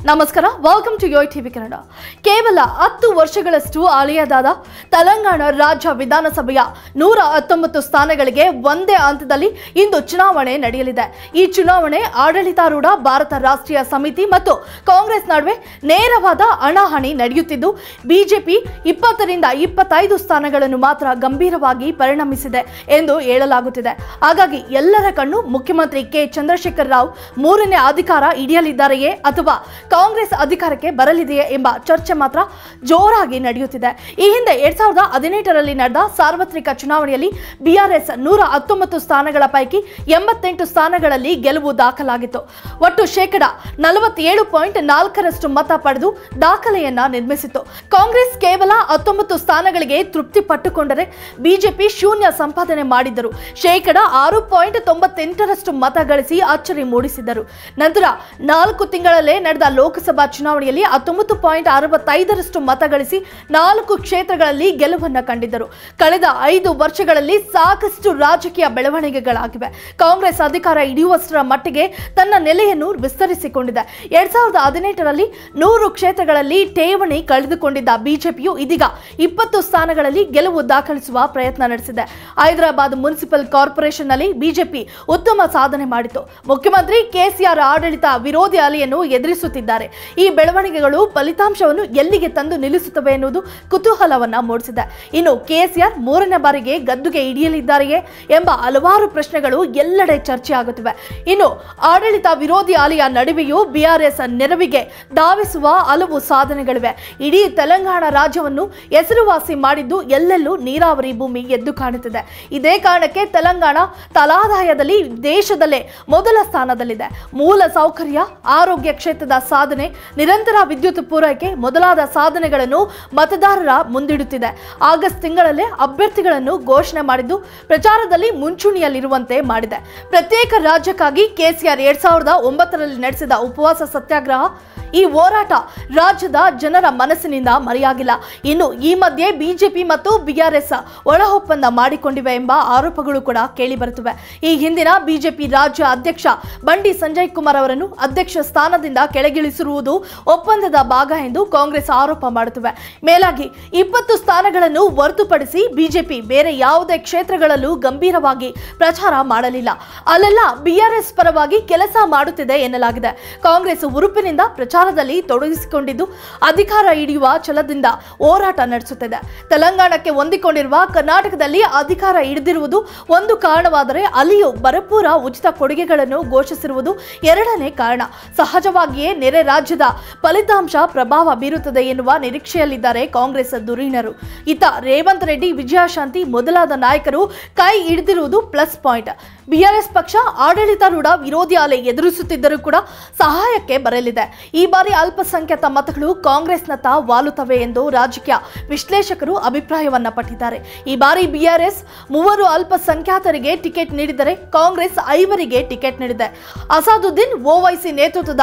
ನಮಸ್ಕಾರ welcome to YoYo TV Kannada ಕೇವಲ ಹತ್ತು ವರ್ಷಗಳಷ್ಟು ಹಳೆಯದಾದ ತೆಲಂಗಾಣ ರಾಜ್ಯ ವಿಧಾನಸಭೆಯ ನೂರ ಹತ್ತೊಂಬತ್ತು ಸ್ಥಾನಗಳಿಗೆ ಒಂದೇ ಹಂತದಲ್ಲಿ ಇಂದು ಚುನಾವಣೆ ನಡೆಯಲಿದೆ ಈ ಚುನಾವಣೆ ಆಡಳಿತಾರೂಢ ಭಾರತ ರಾಷ್ಟ್ರೀಯ ಸಮಿತಿ ಮತ್ತು ಕಾಂಗ್ರೆಸ್ ನಡುವೆ ನೇರವಾದ ಹಣಾಹಣಿ ನಡೆಯುತ್ತಿದ್ದು ಬಿಜೆಪಿ ಇಪ್ಪತ್ತರಿಂದ ಇಪ್ಪತ್ತೈದು ಸ್ಥಾನಗಳನ್ನು ಮಾತ್ರ ಗಂಭೀರವಾಗಿ ಪರಿಣಮಿಸಿದೆ ಎಂದು ಹೇಳಲಾಗುತ್ತಿದೆ ಹಾಗಾಗಿ ಎಲ್ಲರ ಕಣ್ಣು ಮುಖ್ಯಮಂತ್ರಿ ಕೆ ಚಂದ್ರಶೇಖರ್ ರಾವ್ ಮೂರನೇ ಅಧಿಕಾರ ಹಿಡಿಯಲಿದ್ದಾರೆಯೇ ಅಥವಾ ಕಾಂಗ್ರೆಸ್ ಅಧಿಕಾರಕ್ಕೆ ಬರಲಿದೆಯೇ ಎಂಬ ಚರ್ಚೆ ಮಾತ್ರ ಜೋರಾಗಿ ನಡೆಯುತ್ತಿದೆ ಈ ಹಿಂದೆ ಎರಡ್ ಸಾವಿರದ ಹದಿನೆಂಟರಲ್ಲಿ ನಡೆದ ಸಾರ್ವತ್ರಿಕ ಚುನಾವಣೆಯಲ್ಲಿ ಬಿಆರ್ಎಸ್ ನೂರ ಹತ್ತೊಂಬತ್ತು ಸ್ಥಾನಗಳ ಪೈಕಿ ಎಂಬತ್ತೆಂಟು ಸ್ಥಾನಗಳಲ್ಲಿ ಗೆಲುವು ದಾಖಲಾಗಿತ್ತು ಒಟ್ಟು ಶೇಕಡ ನಲವತ್ತೇಳು ಪಾಯಿಂಟ್ ನಾಲ್ಕರಷ್ಟು ಮತ ಪಡೆದು ದಾಖಲೆಯನ್ನ ನಿರ್ಮಿಸಿತ್ತು ಕಾಂಗ್ರೆಸ್ ಕೇವಲ ಹತ್ತೊಂಬತ್ತು ಸ್ಥಾನಗಳಿಗೆ ತೃಪ್ತಿ ಪಟ್ಟುಕೊಂಡರೆ ಬಿಜೆಪಿ ಶೂನ್ಯ ಸಂಪಾದನೆ ಮಾಡಿದ್ದರು ಶೇಕಡ ಆರು ಪಾಯಿಂಟ್ ತೊಂಬತ್ತೆಂಟರಷ್ಟು ಮತ ಗಳಿಸಿ ಅಚ್ಚರಿ ಮೂಡಿಸಿದರು ನಂತರ ನಾಲ್ಕು ತಿಂಗಳಲ್ಲೇ ನಡೆದ ಲೋಕಸಭಾ ಚುನಾವಣೆಯಲ್ಲಿ ಹತ್ತೊಂಬತ್ತು ಪಾಯಿಂಟ್ ಅರವತ್ತೈದರಷ್ಟು ಮತ ಗಳಿಸಿ ನಾಲ್ಕು ಕ್ಷೇತ್ರಗಳಲ್ಲಿ ಗೆಲುವನ್ನು ಕಂಡಿದ್ದರು ಕಳೆದ ಐದು ವರ್ಷಗಳಲ್ಲಿ ಸಾಕಷ್ಟು ರಾಜಕೀಯ ಬೆಳವಣಿಗೆಗಳಾಗಿವೆ ಕಾಂಗ್ರೆಸ್ ಅಧಿಕಾರ ಹಿಡಿಯುವಷ್ಟರ ಮಟ್ಟಿಗೆ ತನ್ನ ನೆಲೆಯನ್ನು ವಿಸ್ತರಿಸಿಕೊಂಡಿದೆ ಎರಡ್ ಸಾವಿರದ ಹದಿನೆಂಟರಲ್ಲಿ ನೂರು ಕ್ಷೇತ್ರಗಳಲ್ಲಿ ಠೇವಣಿ ಕಳೆದುಕೊಂಡಿದ್ದ ಬಿಜೆಪಿಯು ಇದೀಗ ಇಪ್ಪತ್ತು ಸ್ಥಾನಗಳಲ್ಲಿ ಗೆಲುವು ದಾಖಲಿಸುವ ಪ್ರಯತ್ನ ನಡೆಸಿದೆ ಹೈದರಾಬಾದ್ ಮುನ್ಸಿಪಲ್ ಕಾರ್ಪೊರೇಷನ್ನಲ್ಲಿ ಬಿಜೆಪಿ ಉತ್ತಮ ಸಾಧನೆ ಮಾಡಿತು ಮುಖ್ಯಮಂತ್ರಿ ಕೆಸಿಆರ್ ಆಡಳಿತ ವಿರೋಧಿ ಅಲೆಯನ್ನು ಎದುರಿಸುತ್ತಿದ್ದಾರೆ ಈ ಬೆಳವಣಿಗೆಗಳು ಫಲಿತಾಂಶವನ್ನು ಎಲ್ಲಿಗೆ ತಂದು ನಿಲ್ಲಿಸುತ್ತವೆ ಎನ್ನುವುದು ಕುತೂಹಲವನ್ನ ಮೂಡಿಸಿದೆ ಇನ್ನು ಕೆಸಿಆರ್ ಮೂರನೇ ಬಾರಿಗೆ ಗದ್ದುಗೆ ಹಿಡಿಯಲಿದ್ದಾರೆಯೇ ಎಂಬ ಹಲವಾರು ಪ್ರಶ್ನೆಗಳು ಎಲ್ಲೆಡೆ ಚರ್ಚೆಯಾಗುತ್ತಿವೆ ಇನ್ನು ಆಡಳಿತ ವಿರೋಧಿ ಅಲೆಯ ನಡುವೆಯೂ ಬಿಆರ್ಎಸ್ ನೆರವಿಗೆ ಧಾವಿಸುವ ಹಲವು ಸಾಧನೆಗಳಿವೆ ಇಡೀ ತೆಲಂಗಾಣ ರಾಜ್ಯವನ್ನು ಹೆಸರುವಾಸಿ ಮಾಡಿದ್ದು ಎಲ್ಲೆಲ್ಲೂ ನೀರಾವರಿ ಭೂಮಿ ಎದ್ದು ಕಾಣುತ್ತಿದೆ ಇದೇ ಕಾರಣಕ್ಕೆ ತೆಲಂಗಾಣ ತಲಾದಾಯದಲ್ಲಿ ದೇಶದಲ್ಲೇ ಮೊದಲ ಸ್ಥಾನದಲ್ಲಿದೆ ಮೂಲ ಸೌಕರ್ಯ ಆರೋಗ್ಯ ಕ್ಷೇತ್ರದ ಸಾಧನೆ ನಿರಂತರ ವಿದ್ಯುತ್ ಪೂರೈಕೆ ಮೊದಲಾದ ಸಾಧನೆಗಳನ್ನು ಮತದಾರರ ಮುಂದಿಡುತ್ತಿದೆ ಆಗಸ್ಟ್ ತಿಂಗಳಲ್ಲೇ ಅಭ್ಯರ್ಥಿಗಳನ್ನು ಘೋಷಣೆ ಮಾಡಿದ್ದು ಪ್ರಚಾರದಲ್ಲಿ ಮುಂಚೂಣಿಯಲ್ಲಿರುವಂತೆ ಮಾಡಿದೆ ಪ್ರತ್ಯೇಕ ರಾಜ್ಯಕ್ಕಾಗಿ ಕೆಸಿಆರ್ ಎರಡ್ ಸಾವಿರದ ಒಂಬತ್ತರಲ್ಲಿ ನಡೆಸಿದ ಉಪವಾಸ ಸತ್ಯಾಗ್ರಹ ಈ ಹೋರಾಟ ರಾಜ್ಯದ ಜನರ ಮನಸ್ಸಿನಿಂದ ಮರೆಯಾಗಿಲ್ಲ ಇನ್ನು ಈ ಮಧ್ಯೆ ಬಿಜೆಪಿ ಮತ್ತು ಬಿಆರ್ಎಸ್ ಒಳ ಒಪ್ಪಂದ ಮಾಡಿಕೊಂಡಿವೆ ಎಂಬ ಆರೋಪಗಳು ಕೂಡ ಕೇಳಿಬರುತ್ತಿವೆ ಈ ಹಿಂದಿನ ಬಿಜೆಪಿ ರಾಜ್ಯ ಅಧ್ಯಕ್ಷ ಬಂಡಿ ಸಂಜಯ್ ಕುಮಾರ್ ಅವರನ್ನು ಅಧ್ಯಕ್ಷ ಸ್ಥಾನದಿಂದ ಕೆಳಗಿಳಿಸಿರುವುದು ಒಪ್ಪಂದದ ಭಾಗ ಎಂದು ಕಾಂಗ್ರೆಸ್ ಆರೋಪ ಮಾಡುತ್ತಿವೆ ಮೇಲಾಗಿ ಇಪ್ಪತ್ತು ಸ್ಥಾನಗಳನ್ನು ಹೊರತುಪಡಿಸಿ ಬಿಜೆಪಿ ಬೇರೆ ಯಾವುದೇ ಕ್ಷೇತ್ರಗಳಲ್ಲೂ ಗಂಭೀರವಾಗಿ ಪ್ರಚಾರ ಮಾಡಲಿಲ್ಲ ಅಲ್ಲೆಲ್ಲ ಬಿಆರ್ಎಸ್ ಪರವಾಗಿ ಕೆಲಸ ಮಾಡುತ್ತಿದೆ ಎನ್ನಲಾಗಿದೆ ಕಾಂಗ್ರೆಸ್ ಉರುಪಿನಿಂದ ಪ್ರಚಾರದಲ್ಲಿ ತೊಡಗಿಸಿಕೊಂಡಿದ್ದು ಅಧಿಕಾರ ಹಿಡಿಯುವ ಛಲದಿಂದ ಹೋರಾಟ ನಡೆಸುತ್ತಿದೆ ತೆಲಂಗಾಣಕ್ಕೆ ಹೊಂದಿಕೊಂಡಿರುವ ಕರ್ನಾಟಕದಲ್ಲಿ ಅಧಿಕಾರ ಹಿಡಿದಿರುವುದು ಒಂದು ಕಾರಣವಾದರೆ ಅಲ್ಲಿಯೂ ಭರಪೂರ ಉಚಿತ ಕೊಡುಗೆಗಳನ್ನು ಘೋಷಿಸಿರುವುದು ಎರಡನೇ ಕಾರಣ ಸಹಜವಾಗಿಯೇ ನೆರೆ ರಾಜ್ಯದ ಫಲಿತಾಂಶ ಪ್ರಭಾವ ಬೀರುತ್ತದೆ ಎನ್ನುವ ನಿರೀಕ್ಷೆಯಲ್ಲಿದ್ದಾರೆ ಕಾಂಗ್ರೆಸ್ ಧುರೀಣರು ಇತ್ತ ರೇವಂತ್ ರೆಡ್ಡಿ ವಿಜಯಶಾಂತಿ ಮೊದಲಾದ ನಾಯಕರು ಕೈ ಹಿಡಿದಿರುವುದು ಪ್ಲಸ್ ಪಾಯಿಂಟ್ ಬಿಆರ್ಎಸ್ ಪಕ್ಷ ಆಡಳಿತಾರೂಢ ವಿರೋಧಿ ಅಲೆ ಎದುರಿಸುತ್ತಿದ್ದರೂ ಕೂಡ ಸಹಾಯಕ್ಕೆ ಬರಲಿದೆ ಈ ಬಾರಿ ಅಲ್ಪಸಂಖ್ಯಾತ ಮತಗಳು ಕಾಂಗ್ರೆಸ್ನತ್ತ ವಾಲುತ್ತವೆ ಎಂದು ರಾಜಕೀಯ ವಿಶ್ಲೇಷಕರು ಅಭಿಪ್ರಾಯವನ್ನ ಪಟ್ಟಿದ್ದಾರೆ ಈ ಬಾರಿ ಬಿಆರ್ಎಸ್ ಮೂವರು ಅಲ್ಪಸಂಖ್ಯಾತರಿಗೆ ಟಿಕೆಟ್ ನೀಡಿದರೆ ಕಾಂಗ್ರೆಸ್ ಐವರಿಗೆ ಟಿಕೆಟ್ ನೀಡಿದೆ ಅಸಾದುದ್ದೀನ್ ಓವೈಸಿ ನೇತೃತ್ವದ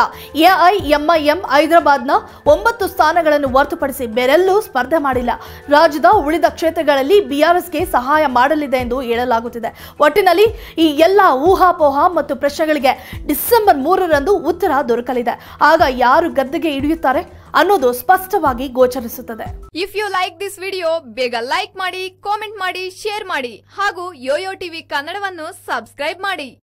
ಎಐಎಂಐಎಂ ಹೈದರಾಬಾದ್ನ ಒಂಬತ್ತು ಸ್ಥಾನಗಳನ್ನು ಹೊರತುಪಡಿಸಿ ಬೇರೆಲ್ಲೂ ಸ್ಪರ್ಧೆ ಮಾಡಿಲ್ಲ ರಾಜ್ಯದ ಉಳಿದ ಕ್ಷೇತ್ರಗಳಲ್ಲಿ ಬಿಆರ್ಎಸ್ಗೆ ಸಹಾಯ ಮಾಡಲಿದೆ ಎಂದು ಹೇಳಲಾಗುತ್ತಿದೆ ಒಟ್ಟಿನಲ್ಲಿ ಈ ಎಲ್ಲ ಊಹಾಪೋಹ ಮತ್ತು ಪ್ರಶ್ನೆಗಳಿಗೆ ಡಿಸೆಂಬರ್ ಮೂರರಂದು ಉತ್ತರ ದೊರಕಲಿದೆ ಆಗ ಯಾರು ಗದ್ದೆಗೆ ಹಿಡಿಯುತ್ತಾರೆ ಅನ್ನೋದು ಸ್ಪಷ್ಟವಾಗಿ ಗೋಚರಿಸುತ್ತದೆ if you like this video ಬೇಗ ಲೈಕ್ ಮಾಡಿ ಕಾಮೆಂಟ್ ಮಾಡಿ ಶೇರ್ ಮಾಡಿ ಹಾಗೂ ಯೋಯೋ ಟಿವಿ ಕನ್ನಡವನ್ನು ಸಬ್ಸ್ಕ್ರೈಬ್ ಮಾಡಿ